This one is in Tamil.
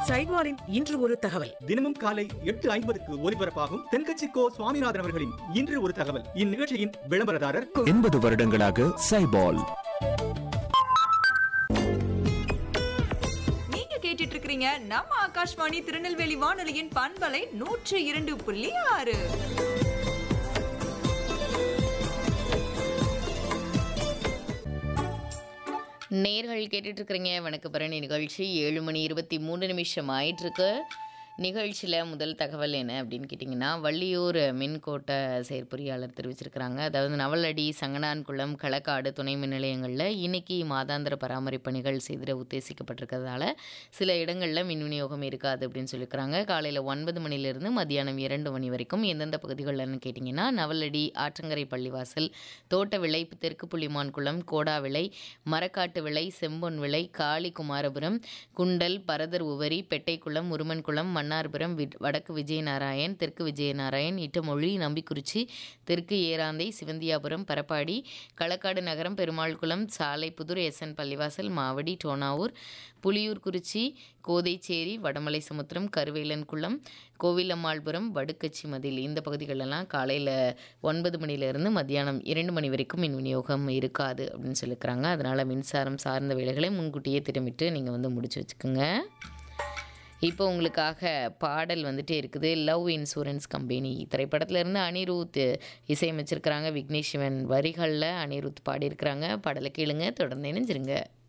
சைவாரின் இன்று ஒரு தகவல் தினமும் காலை எட்டு ஐம்பதுக்கு ஒலிபரப்பாகும் தென்கட்சி கோ சுவாமிநாதன் அவர்களின் இன்று ஒரு தகவல் இந்நிகழ்ச்சியின் விளம்பரதாரர் எண்பது வருடங்களாக சைபால் நீங்க கேட்டுட்டு இருக்கிறீங்க நம்ம ஆகாஷ்வாணி திருநெல்வேலி வானொலியின் பண்பலை நூற்று இரண்டு புள்ளி ஆறு நேர்கள் கேட்டுட்டு இருக்கிறீங்க வணக்க பரணி நிகழ்ச்சி ஏழு மணி இருபத்தி மூணு நிமிஷம் ஆயிட்டிருக்கு நிகழ்ச்சியில் முதல் தகவல் என்ன அப்படின்னு கேட்டிங்கன்னா வள்ளியூர் மின்கோட்ட செயற்பொறியாளர் தெரிவிச்சிருக்கிறாங்க அதாவது நவலடி சங்கனான்குளம் களக்காடு துணை மின் நிலையங்களில் இன்னைக்கு மாதாந்திர பராமரிப்பு பணிகள் செய்திட உத்தேசிக்கப்பட்டிருக்கிறதால சில இடங்களில் மின் விநியோகம் இருக்காது அப்படின்னு சொல்லியிருக்கிறாங்க காலையில் ஒன்பது மணிலேருந்து மதியானம் இரண்டு மணி வரைக்கும் எந்தெந்த பகுதிகள்னு கேட்டிங்கன்னா நவலடி ஆற்றங்கரை பள்ளிவாசல் தோட்ட விளை தெற்கு புள்ளிமான் குளம் கோடா விளை மரக்காட்டு விளை செம்பொன் விளை காளி குமாரபுரம் குண்டல் பரதர் உவரி பெட்டைக்குளம் முருமன்குளம் மன்னார்புரம் வி- வடக்கு விஜயநாராயண் தெற்கு விஜயநாராயண் இட்டமொழி நம்பிக்குறிச்சி தெற்கு ஏராந்தை சிவந்தியாபுரம் பரப்பாடி களக்காடு நகரம் பெருமாள்குளம் சாலைப்புதூர் எஸ்என் பள்ளிவாசல் மாவடி டோனாவூர் புலியூர்குறிச்சி கோதைச்சேரி வடமலை சமுத்திரம் கருவேலன்குளம் கோவிலம்மாள்புரம் வடுக்கச்சி மதில் இந்த பகுதிகளெல்லாம் காலையில் ஒன்பது மணிலேருந்து மத்தியானம் இரண்டு மணி வரைக்கும் மின் விநியோகம் இருக்காது அப்படின்னு சொல்லியிருக்கிறாங்க அதனால் மின்சாரம் சார்ந்த வேலைகளை முன்கூட்டியே திட்டமிட்டு நீங்கள் வந்து முடிச்சு வச்சுக்கோங்க இப்போ உங்களுக்காக பாடல் வந்துட்டே இருக்குது லவ் இன்சூரன்ஸ் கம்பெனி திரைப்படத்துல இருந்து அனிருத் இசையமைச்சிருக்கிறாங்க விக்னேஷ் சிவன் வரிகளில் அனிருத் பாடியிருக்கிறாங்க பாடலை கேளுங்க தொடர்ந்து இணைஞ்சிருங்க